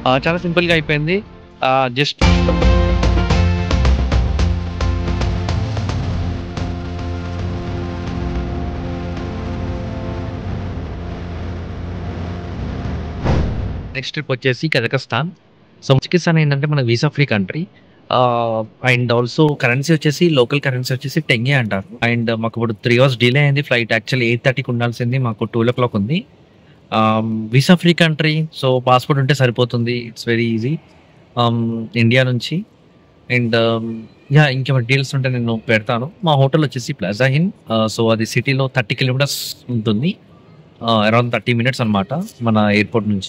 ఆ, చాలా సింపుల్గా అయిపోయింది జస్ట్ నెక్స్ట్ ట్రిప్ వచ్చేసి కజకస్తాన్ సో కజకిస్తాన్ ఏంటంటే మన visa free country and also currency వచ్చేసి లోకల్ కరెన్సీ వచ్చేసి టెంగే అంటారు అండ్ మాకు ఇప్పుడు త్రీ అవర్స్ డిలే అయింది ఫ్లైట్ యాక్చువల్లీ ఎయిట్ థర్టీకి ఉండాల్సింది మాకు ట్వెల్వ్ ఓ క్లాక్ ఉంది visa free country so passport ఉంటే సరిపోతుంది ఇట్స్ వెరీ ఈజీ ఇండియా నుంచి అండ్ యా ఇంకేమైనా డీల్స్ ఉంటే నేను పెడతాను మా హోటల్ వచ్చేసి ప్లాజా హిన్ సో అది సిటీలో థర్టీ కిలోమీటర్స్ ఉంటుంది అరౌండ్ థర్టీ మినిట్స్ అన్నమాట మన ఎయిర్పోర్ట్ నుంచి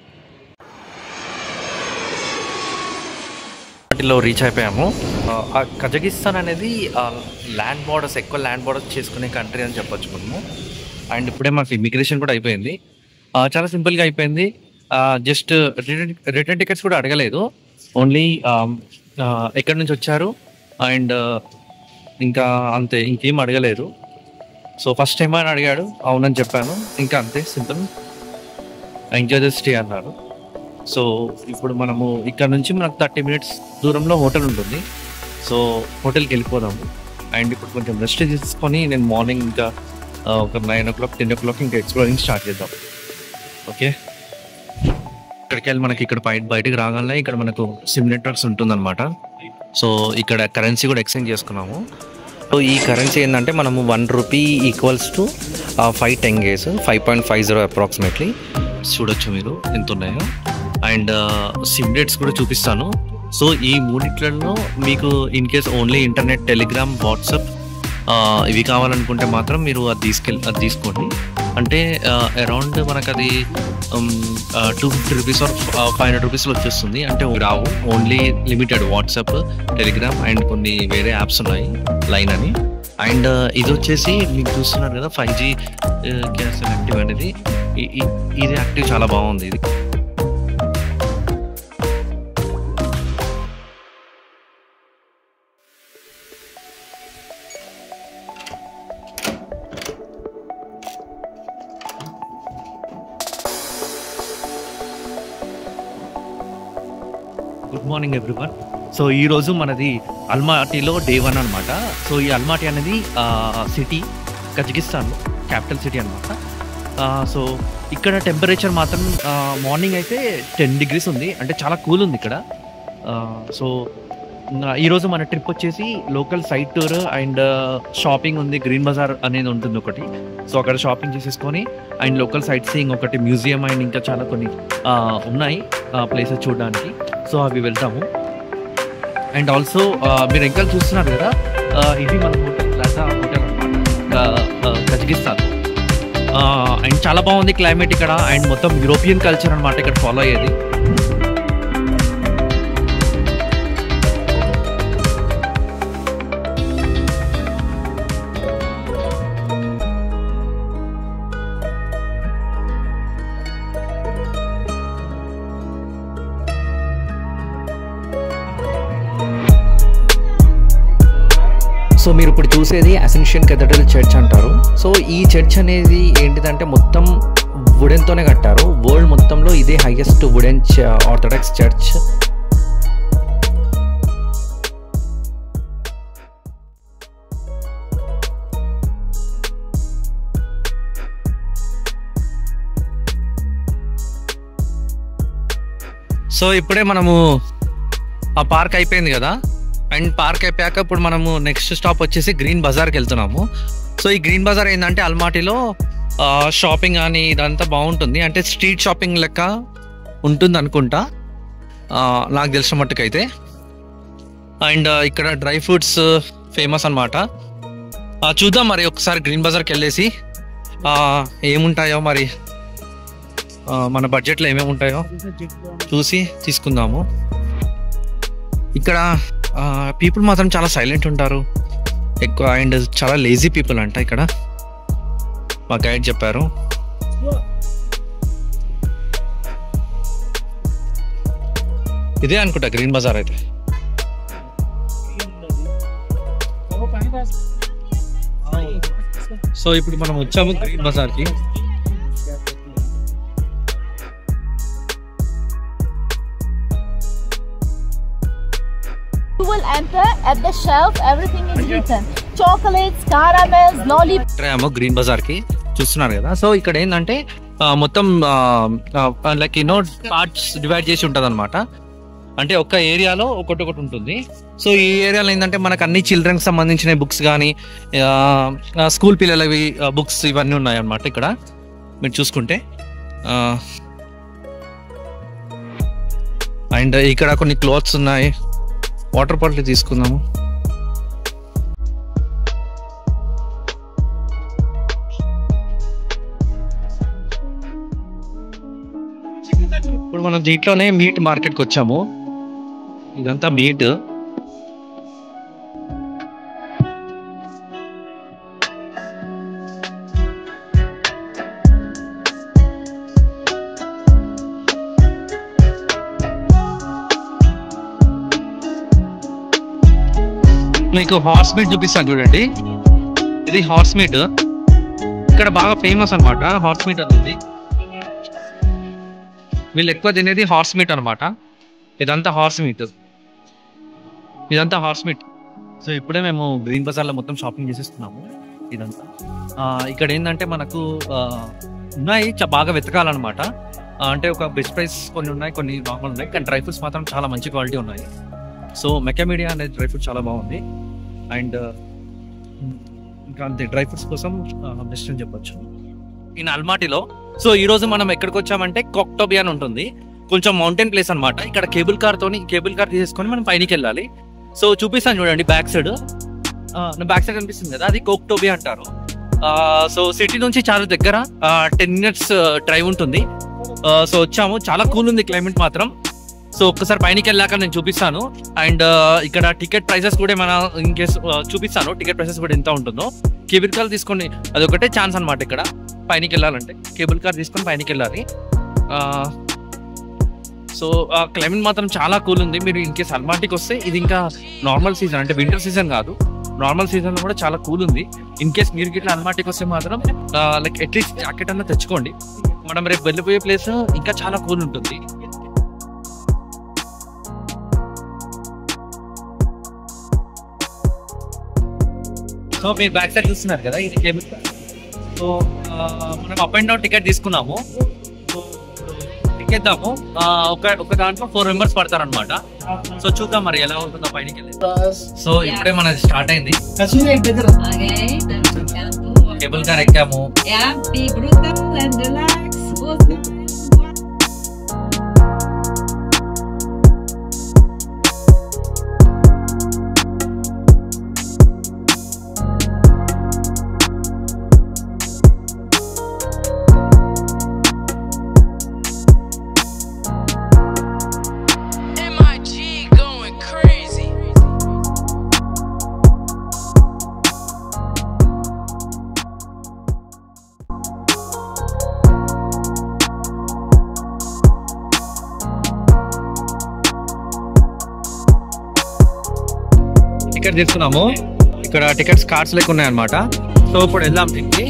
వాటిలో రీచ్ అయిపోయాము ఆ కజకిస్తాన్ అనేది ల్యాండ్ బార్డర్స్ ఎక్కువ ల్యాండ్ బార్డర్స్ చేసుకునే కంట్రీ అని చెప్పొచ్చు మనము అండ్ ఇప్పుడే మాకు ఇమిగ్రేషన్ కూడా అయిపోయింది ఆ, చాలా సింపుల్గా అయిపోయింది జస్ట్ రిటర్న్ రిటర్న్ టికెట్స్ కూడా అడగలేదు ఓన్లీ ఎక్కడి నుంచి వచ్చారు అండ్ ఇంకా అంతే ఇంకేం అడగలేదు సో ఫస్ట్ టైం అని అడిగాడు అవునని చెప్పాను ఇంకా అంతే సింపుల్ ఎంజాయ్ ద స్టే అన్నారు సో ఇప్పుడు మనము ఇక్కడ నుంచి మనకు థర్టీ మినిట్స్ దూరంలో హోటల్ ఉంటుంది సో హోటల్కి వెళ్ళిపోదాము అండ్ ఇప్పుడు కొంచెం రెస్ట్ తీసుకొని నేను మార్నింగ్ ఇంకా ఆ, ఒక nine o'clock ten o'clock ఇంకా ఎక్స్ప్లోరింగ్ స్టార్ట్ చేద్దాం ఓకే ఇక్కడికి వెళ్ళి మనకి ఇక్కడ బయట బయటకు రాగానే ఇక్కడ మనకు సిమ్ నెట్వర్క్స్ ఉంటుందన్నమాట సో ఇక్కడ కరెన్సీ కూడా ఎక్స్చేంజ్ చేసుకున్నాము సో ఈ కరెన్సీ ఏంటంటే మనము one rupee equals to five tenges five point five zero approximately చూడొచ్చు మీరు ఎంత ఉన్నాయో అండ్ సిమ్ రేట్స్ కూడా చూపిస్తాను సో ఈ మూడిట్లలో మీకు in case only internet Telegram WhatsApp ఇవి కావాలనుకుంటే మాత్రం మీరు అది తీసుకెళ్ళి అది తీసుకోండి అంటే అరౌండ్ మనకు అది two fifty rupees or five hundred రూపీస్లో వచ్చేస్తుంది అంటే రావు only limited WhatsApp Telegram and కొన్ని వేరే యాప్స్ ఉన్నాయి లైన్ అని అండ్ ఇది వచ్చేసి మీకు చూస్తున్నారు కదా ఫైవ్ జీ గ్యాస్ యాక్టివ్ అనేది ఇ- ఇ- ఇది యాక్టివ్ చాలా బాగుంది ఇది గుడ్ మార్నింగ్ ఎవ్రీవన్ సో ఈ రోజు మనది అల్మాటీలో డే వన్ అనమాట సో ఈ అల్మాటీ అనేది సిటీ కజకిస్తాన్ క్యాపిటల్ సిటీ అనమాట సో ఇక్కడ టెంపరేచర్ మాత్రం మార్నింగ్ అయితే టెన్ డిగ్రీస్ ఉంది అంటే చాలా కూల్ ఉంది ఇక్కడ సో ఈరోజు మన ట్రిప్ వచ్చేసి local sight tour and shopping ఉంది గ్రీన్ బజార్ అనేది ఉంటుంది ఒకటి సో అక్కడ షాపింగ్ చేసేసుకొని అండ్ లోకల్ సైట్ సీయింగ్ ఒకటి మ్యూజియం అండ్ ఇంకా చాలా కొన్ని ఆ, ఉన్నాయి ప్లేసెస్ చూడడానికి సో అవి వెళ్తాము అండ్ ఆల్సో మీరు ఇంకా చూస్తున్నారు కదా ఆ, ఇది మన హోటల్ ప్లాజా హోటల్ అనమాట కజకిస్తాన్ అండ్ చాలా బాగుంది క్లైమేట్ ఇక్కడ అండ్ మొత్తం యూరోపియన్ కల్చర్ అనమాట ఇక్కడ ఫాలో అయ్యేది సో మీరు ఇప్పుడు చూసేది అసెన్షియన్ కెథడ్రల్ చర్చ్ అంటారు సో ఈ చర్చ్ అనేది ఏంటిదంటే మొత్తం వుడెన్తోనే కట్టారు వరల్డ్ మొత్తంలో ఇదే highest wooden orthodox church so ఇప్పుడే మనము ఆ పార్క్ అయిపోయింది కదా అండ్ పార్క్ అయిపోయాక ఇప్పుడు మనము నెక్స్ట్ స్టాప్ వచ్చేసి గ్రీన్ బజార్కి వెళ్తున్నాము సో ఈ గ్రీన్ బజార్ ఏంటంటే అల్మాటీలో షాపింగ్ కానీ ఇదంతా బాగుంటుంది అంటే స్ట్రీట్ షాపింగ్ లెక్క ఉంటుంది అనుకుంటా ఆ, నాకు తెలిసిన మట్టుకైతే అండ్ ఇక్కడ డ్రై ఫ్రూట్స్ ఫేమస్ అనమాట చూద్దాం మరి ఒకసారి గ్రీన్ బజార్కి వెళ్ళేసి ఆ, ఏముంటాయో మరి ఆ, మన బడ్జెట్లో ఏమేమి ఉంటాయో చూసి తీసుకుందాము ఇక్కడ పీపుల్ మాత్రం చాలా సైలెంట్ ఉంటారు ఎక్కువ అండ్ చాలా లేజీ పీపుల్ అంట ఇక్కడ మా గైడ్ చెప్పారు ఇదే అనుకుంటా గ్రీన్ బజార్ అయితే సో ఇప్పుడు మనం వచ్చాము గ్రీన్ బజార్కి You will enter at the shelf, everything is written. Chocolates, caramels, lollipops. ఏమో గ్రీన్ బజార్ కి చూస్తున్నారు కదా సో ఇక్కడ ఏంటంటే ఆ, మొత్తం లైక్ యూనో పార్ట్స్ డివైడ్ చేసి ఉంటది అనమాట అంటే ఒక ఏరియాలో ఒకటి ఒకటి ఉంటుంది సో ఈ ఏరియాలో ఏంటంటే మనకు అన్ని చిల్డ్రన్కి సంబంధించిన బుక్స్ కానీ స్కూల్ పిల్లలవి బుక్స్ ఇవన్నీ ఉన్నాయి అన్నమాట ఇక్కడ మీరు చూసుకుంటే అండ్ ఇక్కడ కొన్ని క్లోత్స్ ఉన్నాయి వాటర్ బాటిల్ తీసుకుందాము ఇప్పుడు మనం దీంట్లోనే మీట్ మార్కెట్కి వచ్చాము ఇదంతా మీట్ మీకు హార్స్ మీట్ చూపిస్తాను చూడండి ఇది హార్స్ మీట్ ఇక్కడ బాగా ఫేమస్ అన్నమాట హార్స్ మీట్ అనేది వీళ్ళు ఎక్కువ తినేది హార్స్ మీట్ అనమాట ఇదంతా హార్స్ మీట్ ఇదంతా హార్స్ మీట్ సో ఇప్పుడే మేము గ్రీన్ బజార్లో మొత్తం షాపింగ్ చేసేస్తున్నాము ఇదంతా ఆ, ఇక్కడ ఏంటంటే మనకు ఆ, ఉన్నాయి చ- బాగా వెతకాలన్నమాట ఆ, అంటే ఒక బెస్ట్ ప్రైస్ కొన్ని ఉన్నాయి కొన్ని నార్మల్ ఉన్నాయి కానీ డ్రై ఫ్రూట్స్ మాత్రం చాలా మంచి క్వాలిటీ ఉన్నాయి సో మెకామీడియా అనేది డ్రై ఫ్రూట్ చాలా బాగుంది అండ్ ఇంకా అంతే డ్రై ఫ్రూట్స్ కోసం బెస్ట్ అని చెప్పొచ్చు ఇన్ అల్మాటిలో సో ఈ రోజు మనం ఎక్కడికి వచ్చామంటే కొక్టోబి అని ఉంటుంది కొంచెం మౌంటైన్ ప్లేస్ అన్నమాట ఇక్కడ కేబుల్ కార్ తోని కేబుల్ కార్ తీసుకొని మనం పైనకి వెళ్ళాలి సో చూపిస్తాను చూడండి బ్యాక్ సైడ్ బ్యాక్ సైడ్ కనిపిస్తుంది కదా అది కోక్టోబి అంటారు సో సిటీ నుంచి చాలా దగ్గర టెన్ మినిట్స్ డ్రైవ్ ఉంటుంది సో వచ్చాము చాలా కూల్ ఉంది క్లైమేట్ మాత్రం సో ఒక్కసారి పైనకి వెళ్ళాక నేను చూపిస్తాను అండ్ ఇక్కడ టికెట్ ప్రైసెస్ కూడా మన ఇన్ కేస్ చూపిస్తాను టికెట్ ప్రైసెస్ కూడా ఎంత ఉంటుందో కేబుల్ కార్ తీసుకొని అది ఒకటే ఛాన్స్ అనమాట ఇక్కడ పైనకి వెళ్ళాలంటే కేబుల్ కార్ తీసుకొని పైనకి వెళ్ళాలి సో క్లైమేట్ మాత్రం చాలా కూల్ ఉంది మీరు ఇన్ కేస్ అల్మాటికి వస్తే ఇది ఇంకా నార్మల్ సీజన్ అంటే వింటర్ సీజన్ కాదు నార్మల్ సీజన్ కూడా చాలా కూల్ ఉంది ఇన్ కేస్ మీరు గిట్లా అల్మాటికి వస్తే మాత్రం లైక్ అట్లీస్ట్ జాకెట్ అన్న తెచ్చుకోండి మనం రేపు వెళ్ళిపోయే ప్లేస్ ఇంకా చాలా కూల్ ఉంటుంది సో మీరు బ్యాక్ సైడ్ చూస్తున్నారు కదా ఇది కేబుల్ కార్ సో ఆ, మనం అప్ అండ్ డౌన్ టికెట్ తీసుకున్నాము సో ఎక్కేద్దాము ఆ, ఒక ఒక దాంట్లో ఫోర్ మెంబర్స్ పడతారు అనమాట సో చూద్దాం మరి ఎలా ఉంటుందో పైనకి వెళ్ళి సో ఇప్పుడే మనది స్టార్ట్ అయింది Okay, then we can do what- cable car ఎక్కాము Yeah, be brutal and relax. What's the- MIG going crazy. Ticket తీసుకున్నాము ఇక్కడ టికెట్స్ కార్డ్స్ లెక్క ఉన్నాయన్నమాట సో ఇప్పుడు వెళ్దాం దీనికి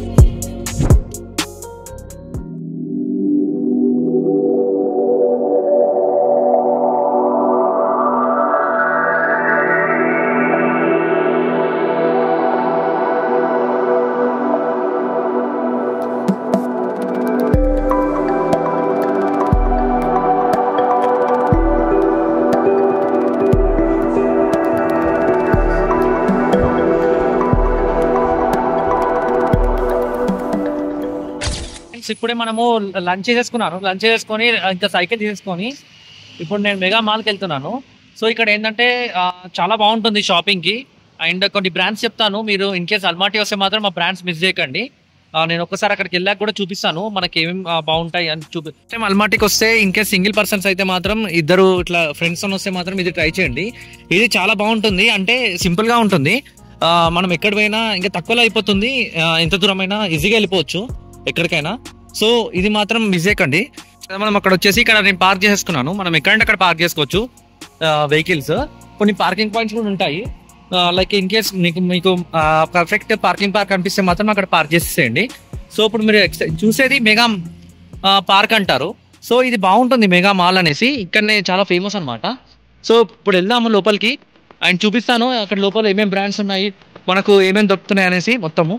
ఫ్రెండ్స్ ఇప్పుడే మనము లంచ్ చేసేసుకున్నాను లంచ్ చేసుకొని ఇంకా సైకిల్ తీసేసుకొని ఇప్పుడు నేను మెగా మాల్కి వెళ్తున్నాను సో ఇక్కడ ఏంటంటే ఆ, చాలా బాగుంటుంది షాపింగ్కి అండ్ కొన్ని బ్రాండ్స్ చెప్తాను మీరు ఇన్ కేస్ అల్మాటి వస్తే మాత్రం మా బ్రాండ్స్ మిస్ చేయకండి ఆ, నేను ఒక్కసారి అక్కడికి వెళ్ళాక కూడా చూపిస్తాను మనకి ఏమేమి ఆ, బాగుంటాయి అని చూపి అల్మాటికి వస్తే ఇన్ కేస్ సింగిల్ పర్సన్స్ అయితే మాత్రం ఇద్దరు ఇట్లా ఫ్రెండ్స్ వస్తే మాత్రం ఇది ట్రై చేయండి ఇది చాలా బాగుంటుంది అంటే సింపుల్ గా ఉంటుంది ఆ, మనం ఎక్కడ పోయినా ఇంకా తక్కువలో అయిపోతుంది ఆ, ఎంత దూరమైనా ఈజీగా వెళ్ళిపోవచ్చు ఎక్కడికైనా సో ఇది మాత్రం మిస్ చేయకండి మనం అక్కడ వచ్చేసి ఇక్కడ నేను పార్క్ చేసుకున్నాను మనం ఎక్కడంటే అక్కడ పార్క్ చేసుకోవచ్చు వెహికల్స్ కొన్ని పార్కింగ్ పాయింట్స్ కూడా ఉంటాయి లైక్ ఇన్ కేస్ మీకు మీకు పర్ఫెక్ట్ పార్కింగ్ పార్క్ అనిపిస్తే మాత్రం అక్కడ పార్క్ చేసేయండి సో ఇప్పుడు మీరు ex- చూసేది మెగా పార్క్ అంటారు సో ఇది బాగుంటుంది మెగా మాల్ అనేసి ఇక్కడనే చాలా ఫేమస్ అన్నమాట సో ఇప్పుడు వెళ్దాము లోపలికి అండ్ చూపిస్తాను అక్కడ లోపల ఏమేమి బ్రాండ్స్ ఉన్నాయి మనకు ఏమేమి దొరుకుతున్నాయి అనేసి మొత్తము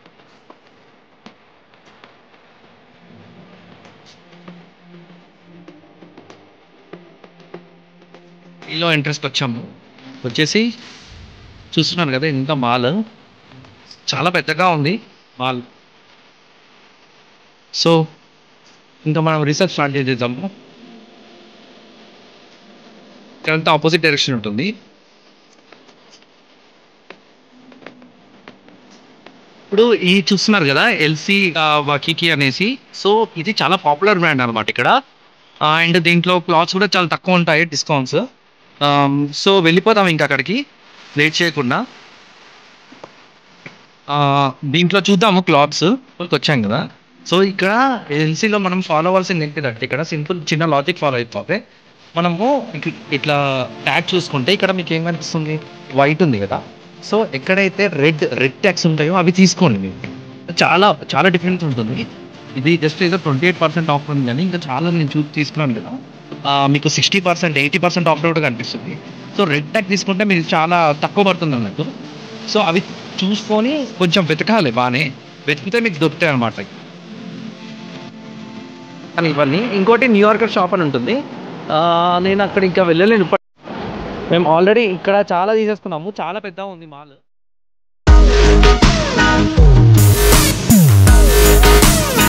ఈలో ఇంట్రెస్ట్ వచ్చాము వచ్చేసి చూస్తున్నాను కదా ఇంత మాల్ చాలా పెద్దగా ఉంది మాల్ సో ఇంకా మనం రీసెర్చ్ స్టార్ట్ చేద్దాము ఇక్కడంతా ఆపోజిట్ డైరెక్షన్ ఉంటుంది ఇప్పుడు ఈ చూస్తున్నారు కదా ఎల్సీ వకీకి అనేసి సో ఇది చాలా పాపులర్ బ్రాండ్ అనమాట ఇక్కడ అండ్ దీంట్లో క్లాత్స్ కూడా చాలా తక్కువ ఉంటాయి డిస్కౌంట్స్ సో వెళ్ళిపోతాం ఇంకా అక్కడికి లేట్ చేయకుండా ఆ, దీంట్లో చూద్దాము క్లాత్స్ వచ్చాం కదా సో ఇక్కడ ఎల్సీలో మనం ఫాలో అవ్వాల్సింది ఏంటిదంటే ఇక్కడ సింపుల్ చిన్న లాజిక్ ఫాలో అయిపోతే మనము ఇట్ల- ఇట్లా ట్యాగ్ చూసుకుంటే ఇక్కడ మీకు ఏం కనిపిస్తుంది వైట్ ఉంది కదా సో ఎక్కడైతే రెడ్ రెడ్ ట్యాక్స్ ఉంటాయో అవి తీసుకోండి మీరు చాలా చాలా డిఫరెన్స్ ఉంటుంది ఇది జస్ట్ ఏదో ట్వంటీ ఎయిట్ పర్సెంట్ ఆఫర్ ఉంది కానీ ఇంకా చాలా నేను చూసి తీసుకున్నాను కదా ఆ, మీకు sixty percent eighty percent offer కూడా కనిపిస్తుంది సో రెడ్ ట్యాగ్ తీసుకుంటే మీకు చాలా తక్కువ పడుతుంది అన్నట్టు సో అవి చూసుకొని కొంచెం వెతకాలి బాగానే వెతికితే మీకు దొరుకుతాయి అనమాట కానీ ఇవన్నీ ఇంకోటి న్యూయార్కర్ షాప్ అని ఉంటుంది ఆ, నేను అక్కడ ఇంకా వెళ్ళలేను ఇప్పటి- మేము ఆల్రెడీ ఇక్కడ చాలా తీసేసుకున్నాము చాలా పెద్ద ఉంది మాల్